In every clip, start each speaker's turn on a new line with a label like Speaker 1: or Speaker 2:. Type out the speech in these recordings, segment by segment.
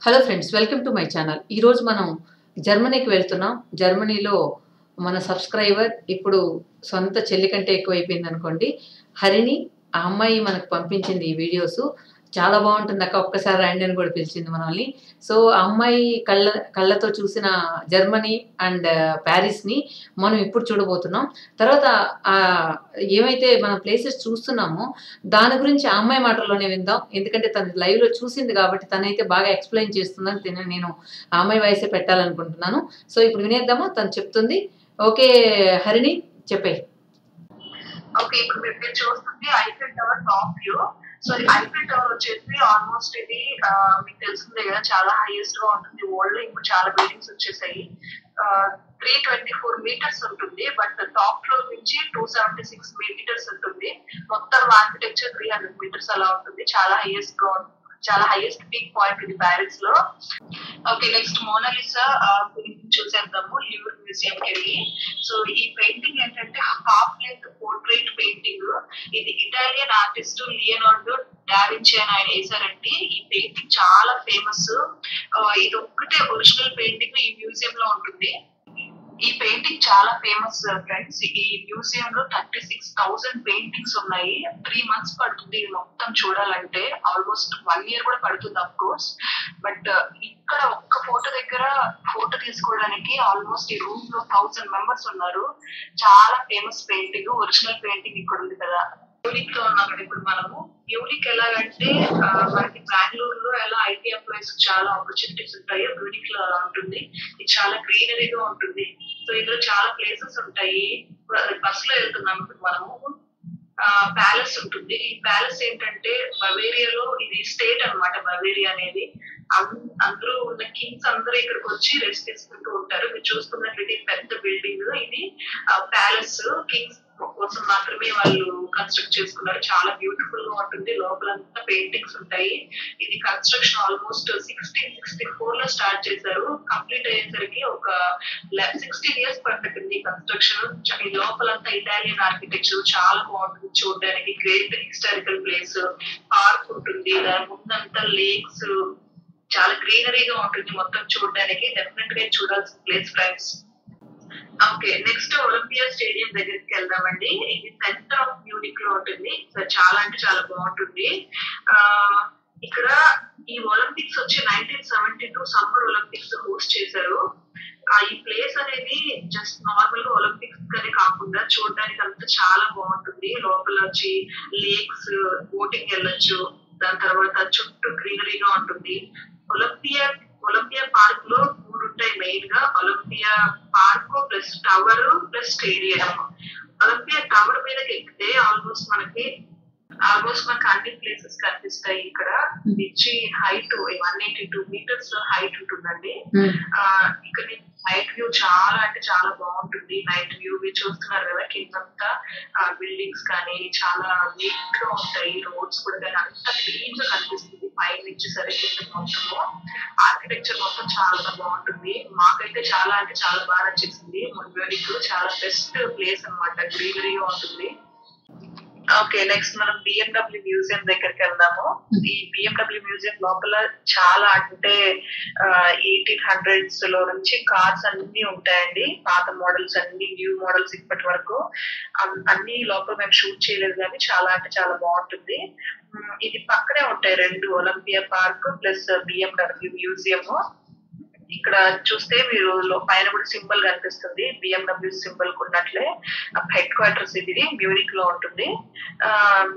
Speaker 1: hello friends welcome to my channel ఈరోజు మనం జర్మనీకి వెళ్తున్నాం జర్మనీలో మన సబ్స్క్రైబర్ ఇప్పుడు సొంత చెల్లి కంటే ఎక్కువైపోయింది అనుకోండి హరిణి ఆ అమ్మాయి మనకు పంపించింది ఈ వీడియోస్ చాలా బాగుంటుంది అక్క ఒక్కసారి రండి అని కూడా పిలిచింది మనల్ని సో ఆ అమ్మాయి కళ్ళ కళ్ళతో చూసిన జర్మనీ అండ్ ప్యారిస్ని మనం ఇప్పుడు చూడబోతున్నాం తర్వాత ఆ ఏమైతే మనం ప్లేసెస్ చూస్తున్నామో దాని గురించి ఆ అమ్మాయి మాటల్లోనే విందాం ఎందుకంటే తను లైవ్ లో చూసింది కాబట్టి తనైతే బాగా ఎక్స్ప్లెయిన్ చేస్తుందని తిన- నేను ఆ అమ్మాయి వాయిసే పెట్టాలనుకుంటున్నాను సో ఇప్పుడు వినేద్దామా తను చెప్తుంది ఓకే హరిణి చెప్పే
Speaker 2: ఓకే ఇప్పుడు మీరు మీరు చూస్తుంది Eiffel tower top view so Eiffel tower వచ్చేసి ఆల్మోస్ట్ ఇది ఆ, మీకు తెలిసిందే కదా చాలా హైయెస్ట్ గా ఉంటుంది వరల్డ్ లో ఇప్పుడు చాలా బిల్డింగ్స్ వచ్చేసాయి త్రీ ట్వంటీ ఫోర్ మీటర్స్ ఉంటుంది బట్ టాప్ ఫ్లోర్ నుంచి టూ సెవెంటీ సిక్స్ మీటర్స్ ఉంటుంది మొత్తం ఆర్కిటెక్చర్ త్రీ హండ్రెడ్ మీటర్స్ అలా ఉంటుంది చాలా హైయెస్ట్ గా ఉంటుంది చాలా హైయెస్ట్ పీక్ పాయింట్ ఇది ప్యారిస్ లో ఓకే నెక్స్ట్ మోనాలిసా గురించి చూసేద్దాము లివర్ మ్యూజియం కి వెళ్ళి సో ఈ పెయింటింగ్ ఏంటంటే హాఫ్ లెంత్ పోర్ట్రేట్ పెయింటింగ్ ఇది ఇటాలియన్ ఆర్టిస్ట్ లియనార్డో డావించి అని ఆయన వేసారండి ఈ పెయింటింగ్ చాలా ఫేమస్ ఇది ఒక్కటే ఒరిజినల్ పెయింటింగ్ ఈ మ్యూజియం లో ఉంటుంది ఈ పెయింటింగ్ చాలా ఫేమస్ ఫ్రెండ్స్ ఈ మ్యూజియం లో థర్టీ సిక్స్ థౌసండ్ పెయింటింగ్స్ ఉన్నాయి త్రీ మంత్స్ పడుతుంది ఇది మొత్తం చూడాలంటే ఆల్మోస్ట్ వన్ ఇయర్ కూడా పడుతుంది అఫ్ కోర్స్ బట్ ఇక్కడ ఒక్క ఫోటో దగ్గర ఫోటో తీసుకోవడానికి ఆల్మోస్ట్ ఈ రూమ్ లో థౌసండ్ మెంబర్స్ ఉన్నారు చాలా ఫేమస్ పెయింటింగ్ ఒరిజినల్ పెయింటింగ్ ఇక్కడ ఉంది కదా యూనిక్ లో ఉన్నాం కదా ఇప్పుడు మనము యూనిక్ ఎలాగంటే ఆ, మనకి బెంగళూరులో ఎలా ఐటీ ఎంప్లాయీస్ చాలా ఆపర్చునిటీస్ ఉంటాయో యూనిక్ లో అలా ఉంటుంది ఇది చాలా గ్రీనరీగా ఉంటుంది సో ఇందులో చాలా ప్లేసెస్ ఉంటాయి బస్ లో వెళ్తున్నాం ఇప్పుడు మనము ప్యాలెస్ ఉంటుంది ఈ ప్యాలెస్ ఏంటంటే బవేరియాలో ఇది స్టేట్ అన్నమాట బవేరియా అనేది అం- అందరూ ఉన్న కింగ్స్ అందరూ ఇక్కడికి వచ్చి రెస్ట్ తీసుకుంటూ ఉంటారు మీరు చూస్తున్నట్లయితే ఇది పెద్ద బిల్డింగ్ ఇది ప్యాలెస్ కింగ్స్ కోసం మాత్రమే వాళ్ళు కన్స్ట్రక్ట్ చేసుకున్నారు చాలా బ్యూటిఫుల్ గా ఉంటుంది లోపలంతా పెయింటింగ్స్ ఉంటాయి ఇది construction almost sixteen sixty four లో స్టార్ట్ చేశారు కంప్లీట్ అయ్యేసరికి ఒక సిక్స్టీన్ ఇయర్స్ పడుతుంది కన్స్ట్రక్షన్ ఈ లోపలంతా ఇటాలియన్ ఆర్కిటెక్చర్ చాలా బాగుంటుంది చూడడానికి గ్రేట్ హిస్టారికల్ ప్లేస్ పార్క్ ఉంటుంది దాని ముందంతా లేక్స్ చాలా గ్రీనరీగా ఉంటుంది మొత్తం చూడడానికి డెఫినెట్ గా చూడాల్సిన place friends okay next Olympia stadium దగ్గరికి వెళ్దామండి ఇది సెంటర్ ఆఫ్ మ్యూనిక్ లో ఉంటుంది సో చాలా అంటే చాలా బాగుంటుంది ఆ ఇక్కడ ఈ ఒలింపిక్స్ వచ్చి nineteen seventy two summer Olympics host చేశారు ఆ ఈ ప్లేస్ అనేది జస్ట్ నార్మల్ గా ఒలింపిక్స్ గానే కాకుండా చూడడానికి అంతా చాలా బాగుంటుంది లోపల వచ్చి లేక్స్ బోటింగ్ వెళ్ళొచ్చు దాని తర్వాత చుట్టూ గ్రీనరీగా ఉంటుంది ఒలింపియా ఒలింపియా పార్క్ లో మూడు ఉంటాయి మెయిన్ గా Olympia park plus tower plus stadium Olympia tower మీదకి ఎక్కితే ఆల్మోస్ట్ మనకి ఆల్మోస్ట్ మనకి అన్ని ప్లేసెస్ కనిపిస్తాయి ఇక్కడ ఇచ్చి height one eighty two metres height ఉంటుందండి ఆ ఇక్కడ నైట్ వ్యూ చాలా అంటే చాలా బాగుంటుంది నైట్ వ్యూ మీరు చూస్తున్నారు కదా కిందంతా బిల్డింగ్స్ కానీ చాలా నీట్ గా ఉంటాయి రోడ్స్ కూడా కానీ అంతా క్లీన్ గా కనిపిస్తుంది పై నుంచి సరే కింద మొత్తము ఆర్కిటెక్చర్ మొత్తం చాలా బాగుంటుంది మాకైతే చాలా అంటే చాలా బాగా నచ్చేసింది ముంబైకి చాలా బెస్ట్ ప్లేస్ అన్నమాట గ్రీనరీగా ఉంటుంది ఓకే నెక్స్ట్ మనం బిఎండబ్ల్యూ మ్యూజియం దగ్గరికి వెళ్దాము ఈ బిఎండబ్ల్యూ మ్యూజియం లోపల చాలా అంటే ఎయిటీన్ హండ్రెడ్స్ లో నుంచి కార్స్ అన్ని ఉంటాయండి పాత మోడల్స్ అన్ని న్యూ మోడల్స్ ఇప్పటి వరకు అన్- అన్ని లోపల మేము షూట్ చేయలేదు కానీ చాలా అంటే చాలా బాగుంటుంది ఉమ్, ఇది పక్కనే ఉంటాయి రెండు Olympia park plus BMW museum ఇక్కడ చూస్తే మీరు లో- పైన కూడా సింబల్ కనిపిస్తుంది బిఎండబ్ల్యూ సింబల్ ఉన్నట్లే హెడ్ క్వార్టర్స్ ఇది మ్యూనిక్ లో ఉంటుంది ఆ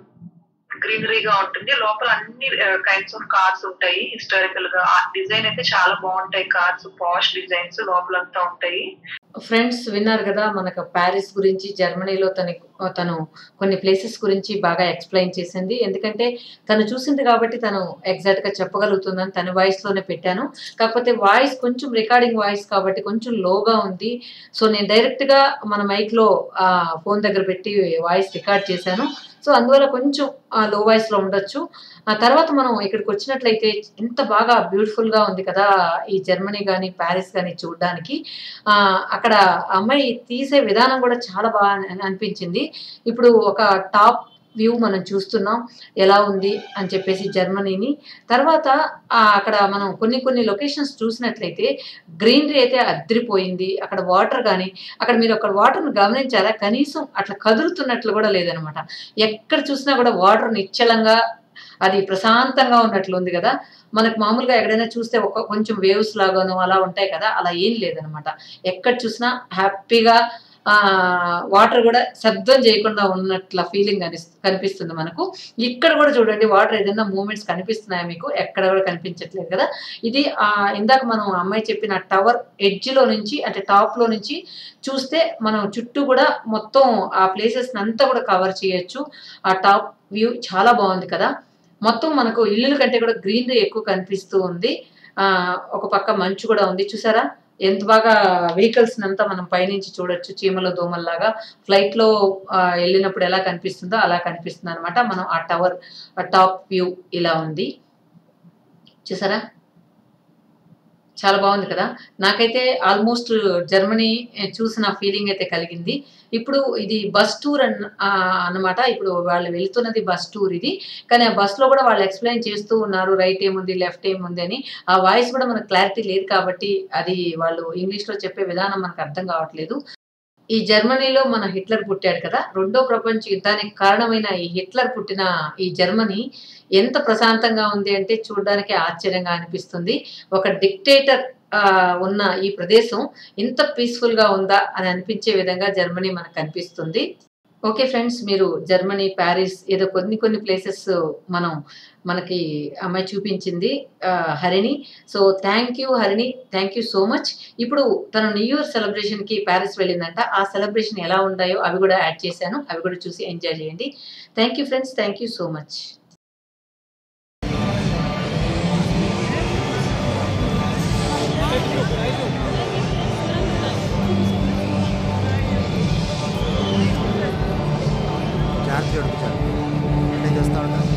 Speaker 2: గ్రీనరీగా ఉంటుంది లోపల అన్ని కైండ్స్ ఆఫ్ కార్స్ ఉంటాయి హిస్టారికల్ గా డిజైన్ అయితే చాలా బాగుంటాయి కార్స్ పాష్ డిజైన్స్ లోపలంతా ఉంటాయి
Speaker 1: ఫ్రెండ్స్ విన్నారు కదా మనకు ప్యారిస్ గురించి జర్మనీలో తన తను కొన్ని ప్లేసెస్ గురించి బాగా ఎక్స్ప్లెయిన్ చేసింది ఎందుకంటే తను చూసింది కాబట్టి తను ఎగ్జాక్ట్ గా చెప్పగలుగుతుందని తన వాయిస్ లోనే పెట్టాను కాకపోతే వాయిస్ కొంచెం రికార్డింగ్ వాయిస్ కాబట్టి కొంచెం లోగా ఉంది సో నేను డైరెక్ట్ గా మన మైక్ లో ఆ ఫోన్ దగ్గర పెట్టి వాయిస్ రికార్డ్ చేశాను సో అందువల్ల కొంచెం లో వాయిస్ లో ఉండొచ్చు ఆ తర్వాత మనం ఇక్కడికి వచ్చినట్లయితే ఎంత బాగా బ్యూటిఫుల్ గా ఉంది కదా ఈ జర్మనీ కానీ ప్యారిస్ కానీ చూడడానికి ఆ, అక్కడ అమ్మాయి తీసే విధానం కూడా చాలా బాగా అని- అనిపించింది ఇప్పుడు ఒక టాప్ వ్యూ మనం చూస్తున్నాం ఎలా ఉంది అని చెప్పేసి జర్మనీని తర్వాత ఆ, అక్కడ మనం కొన్ని కొన్ని లొకేషన్స్ చూసినట్లయితే గ్రీనరీ అయితే అద్రిపోయింది అక్కడ వాటర్ కానీ అక్కడ మీరు అక్కడ వాటర్ని గమనించారా కనీసం అట్లా కదులుతున్నట్లు కూడా లేదనమాట ఎక్కడ చూసినా కూడా వాటర్ నిశ్చలంగా అది ప్రశాంతంగా ఉన్నట్లు ఉంది కదా మనకు మామూలుగా ఎక్కడైనా చూస్తే ఒక కొంచెం వేవ్స్ లాగాను అలా ఉంటాయి కదా అలా ఏం లేదనమాట ఎక్కడ చూసినా హ్యాపీగా వాటర్ కూడా శబ్దం చేయకుండా ఉన్నట్ల ఫీలింగ్ కనిస్ కనిపిస్తుంది మనకు ఇక్కడ కూడా చూడండి వాటర్ ఏదైనా మూమెంట్స్ కనిపిస్తున్నాయా మీకు ఎక్కడ కూడా కనిపించట్లేదు కదా ఇది ఆ ఇందాక మనం అమ్మాయి చెప్పిన టవర్ ఎడ్జ్లో నుంచి అంటే టాప్లో నుంచి చూస్తే మనం చుట్టూ కూడా మొత్తం ఆ ప్లేసెస్ అంతా కూడా కవర్ చేయొచ్చు ఆ టాప్ వ్యూ చాలా బాగుంది కదా మొత్తం మనకు ఇల్లుల కంటే కూడా గ్రీనరీ ఎక్కువ కనిపిస్తూ ఉంది ఆ ఒక పక్క మంచు కూడా ఉంది చూసారా ఎంత బాగా వెహికల్స్ అంతా మనం పైనుంచి చూడొచ్చు చీమల దోమల్లాగా ఫ్లైట్ లో ఆ, వెళ్ళినప్పుడు ఎలా కనిపిస్తుందో అలా కనిపిస్తుంది అనమాట మనం ఆ టవర్ ఆ టాప్ వ్యూ ఇలా ఉంది చూసారా చాలా బాగుంది కదా నాకైతే ఆల్మోస్ట్ జర్మనీ చూసిన ఫీలింగ్ అయితే కలిగింది ఇప్పుడు ఇది బస్ టూర్ అన్ ఆ, అన్నమాట ఇప్పుడు వాళ్ళు వెళ్తున్నది బస్ టూర్ ఇది కానీ ఆ బస్ లో కూడా వాళ్ళు ఎక్స్ప్లెయిన్ చేస్తూ ఉన్నారు రైట్ ఏముంది లెఫ్ట్ ఏముంది అని ఆ వాయిస్ కూడా మనకు క్లారిటీ లేదు కాబట్టి అది వాళ్ళు ఇంగ్లీష్ లో చెప్పే విధానం మనకు అర్థం కావట్లేదు ఈ జర్మనీలో మన హిట్లర్ పుట్టాడు కదా రెండో ప్రపంచ యుద్ధానికి కారణమైన ఈ హిట్లర్ పుట్టిన ఈ జర్మనీ ఎంత ప్రశాంతంగా ఉంది అంటే చూడడానికి ఆశ్చర్యంగా అనిపిస్తుంది ఒక డిక్టేటర్ ఉన్న ఈ ప్రదేశం ఇంత పీస్ఫుల్ గా ఉందా అని అనిపించే విధంగా జర్మనీ మనకు కనిపిస్తుంది ఓకే ఫ్రెండ్స్ మీరు జర్మనీ ప్యారిస్ ఏదో కొన్ని కొన్ని ప్లేసెస్ మనం మనకి అమ్మాయి చూపించింది ఆ, Harini so thank you Harini thank you so much ఇప్పుడు తను న్యూ ఇయర్ సెలబ్రేషన్ కి ప్యారిస్ వెళ్ళిందంట ఆ సెలబ్రేషన్ ఎలా ఉంటాయో అవి కూడా యాడ్ చేశాను అవి కూడా చూసి ఎంజాయ్ చేయండి thank you friends thank you so much
Speaker 3: జాగ్రత్త చూపించాలి అంటే చేస్తా ఉంటాను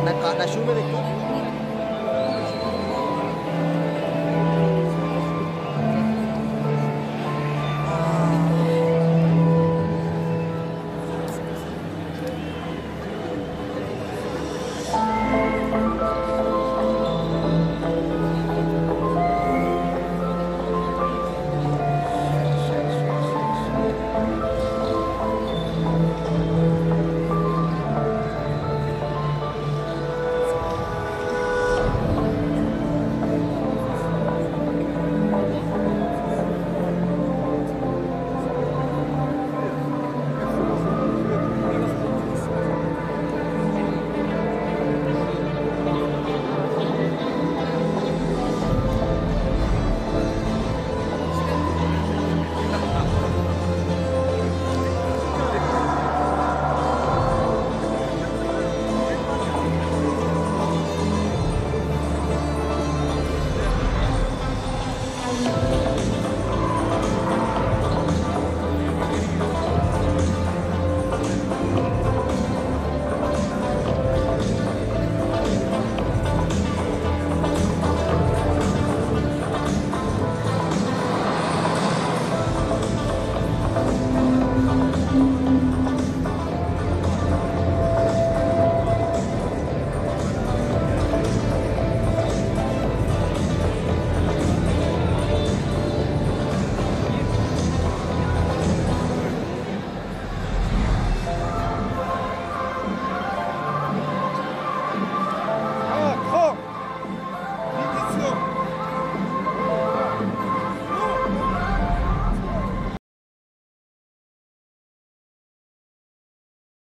Speaker 3: నా కా- నా షూ మీద ఎక్కువ